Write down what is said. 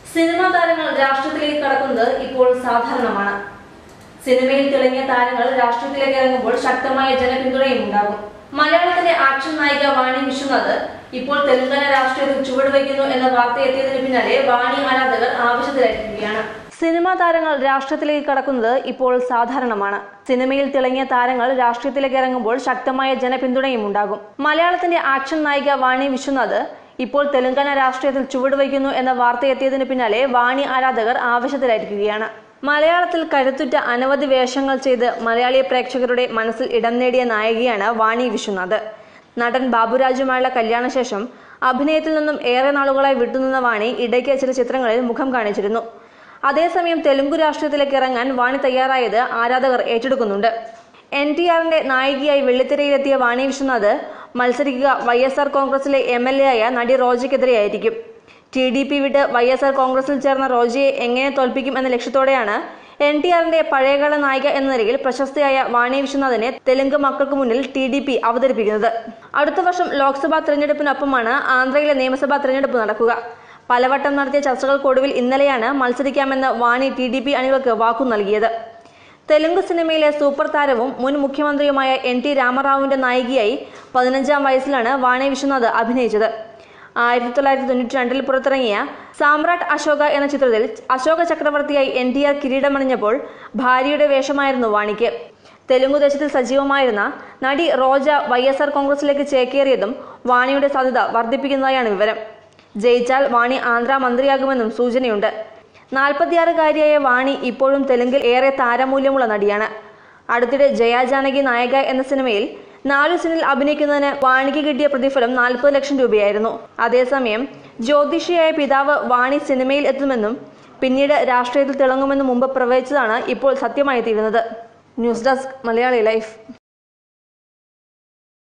cinema താരങ്ങൾ രാഷ്ട്രീയത്തിലേക്ക് കടക്കുന്നത് ഇപ്പോൾ സാധാരണമാണ് സിനിമയിൽ തിളങ്ങിയ താരങ്ങൾ രാഷ്ട്രീയത്തിലേക്ക് ഇറങ്ങുമ്പോൾ ശക്തമായ ജനപിന്തുണയും ഉണ്ടാകും മലയാളത്തിന്റെ ആക്ഷൻ നായിക വാണി വിശ്വനാഥ് ഇപ്പോൾ തെലങ്കാന രാഷ്ട്രീയത്തിൽ ചുവടുവയ്ക്കുന്നു എന്ന വാർത്ത എത്തിയതിന് പിന്നാലെ വാണി ആരാധകർ ആവശ്യത്തിലായിരിക്കുകയാണ് സിനിമാ താരങ്ങൾ രാഷ്ട്രീയത്തിലേക്ക് കടക്കുന്നത് ഇപ്പോൾ സാധാരണമാണ് സിനിമയിൽ തിളങ്ങിയ താരങ്ങൾ രാഷ്ട്രീയത്തിലേക്ക് ഇറങ്ങുമ്പോൾ ശക്തമായ ജനപിന്തുണയും ഉണ്ടാകും മലയാളത്തിന്റെ ആക്ഷൻ നായിക വാണി വിശ്വനാഥ് ഇപ്പോൾ തെലങ്കാന രാഷ്ട്രീയത്തിൽ ചുവടുവയ്ക്കുന്നു എന്ന വാർത്ത എത്തിയതിന് പിന്നാലെ വാണി ആരാധകർ ആവശ്യത്തിലായിരിക്കുകയാണ് മലയാളത്തിൽ കരുത്തുറ്റ അനവധി വേഷങ്ങൾ ചെയ്ത് മലയാളി പ്രേക്ഷകരുടെ മനസ്സിൽ ഇടം നേടിയ നായികയാണ് വാണി വിശ്വനാഥ് നടൻ ബാബുരാജുമായുള്ള കല്യാണശേഷം അഭിനയത്തിൽ നിന്നും ഏറെ നാളുകളായി വിട്ടുനിന്ന വാണി ഇടയ്ക്ക് ചില ചിത്രങ്ങളിൽ മുഖം കാണിച്ചിരുന്നു അതേസമയം തെലുങ്കു രാഷ്ട്രീയത്തിലേക്ക് ഇറങ്ങാൻ വാണി തയ്യാറായത് ആരാധകർ ഏറ്റെടുക്കുന്നുണ്ട് എൻ ടി ആറിന്റെ നായികയായി വെള്ളിത്തിരയിലെത്തിയ വാണി വിശ്വനാഥ് മത്സരിക്കുക വൈ എസ് ആർ കോൺഗ്രസിലെ എം എൽ എ ആയ നടി റോജയ്ക്കെതിരെയായിരിക്കും ടി ഡി പി വിട്ട് വൈ എസ് ആർ കോൺഗ്രസിൽ ചേർന്ന റോജയെ എങ്ങനെ തോൽപ്പിക്കും എന്ന ലക്ഷ്യത്തോടെയാണ് എൻ ടി ആറിന്റെ പഴയകാല നായിക എന്ന നിലയിൽ പ്രശസ്തയായ വാണി വിശ്വനാഥിനെ തെലുങ്ക് മക്കൾക്ക് മുന്നിൽ ടി ഡി പി അവതരിപ്പിക്കുന്നത് അടുത്ത വർഷം ലോക്സഭാ തെരഞ്ഞെടുപ്പിനൊപ്പമാണ് ആന്ധ്രയിലെ നിയമസഭാ തെരഞ്ഞെടുപ്പ് നടക്കുക പലവട്ടം നടത്തിയ ചർച്ചകൾക്കൊടുവിൽ ഇന്നലെയാണ് മത്സരിക്കാമെന്ന് വാണി ടി ഡി പി അണികൾക്ക് വാക്കു നൽകിയത് തെലുങ്ക് സിനിമയിലെ സൂപ്പർ താരവും മുൻ മുഖ്യമന്ത്രിയുമായ എൻ ടി രാമറാവുവിന്റെ നായികയായി പതിനഞ്ചാം വയസ്സിലാണ് വാണി വിശ്വനാഥ് അഭിനയിച്ചത് ആയിരത്തി തൊള്ളായിരത്തി തൊണ്ണൂറ്റി രണ്ടിൽ പുറത്തിറങ്ങിയ സാമ്രാട്ട് അശോക എന്ന ചിത്രത്തിൽ അശോക ചക്രവർത്തിയായി എൻ ടി ആർ കിരീടമണിഞ്ഞപ്പോൾ ഭാര്യയുടെ വേഷമായിരുന്നു വാണിക്ക് തെലുങ്കു ദേശത്തിൽ സജീവമായിരുന്ന നടി റോജ വൈ എസ് ആർ കോൺഗ്രസിലേക്ക് ചേക്കേറിയതും വാണിയുടെ സാധ്യത വർദ്ധിപ്പിക്കുന്നതായാണ് വിവരം ജയിച്ചാൽ വാണി ആന്ധ്ര മന്ത്രിയാകുമെന്നും സൂചനയുണ്ട് നാൽപ്പത്തിയാറുകാരിയായ വാണി ഇപ്പോഴും തെലുങ്കിൽ ഏറെ താരമൂല്യമുള്ള നടിയാണ് അടുത്തിടെ ജയാ ജാനകി നായക എന്ന സിനിമയിൽ നാലു സീനിൽ അഭിനയിക്കുന്നതിന് വാണിക്ക് കിട്ടിയ പ്രതിഫലം നാൽപ്പത് ലക്ഷം രൂപയായിരുന്നു അതേസമയം ജ്യോതിഷിയായ പിതാവ് വാണി സിനിമയിൽ എത്തുമെന്നും പിന്നീട് രാഷ്ട്രീയത്തിൽ തിളങ്ങുമെന്നും മുമ്പ് പ്രവചിച്ചതാണ് ഇപ്പോൾ സത്യമായി തീരുന്നത് ന്യൂസ് ഡെസ്ക് മലയാളി ലൈഫ്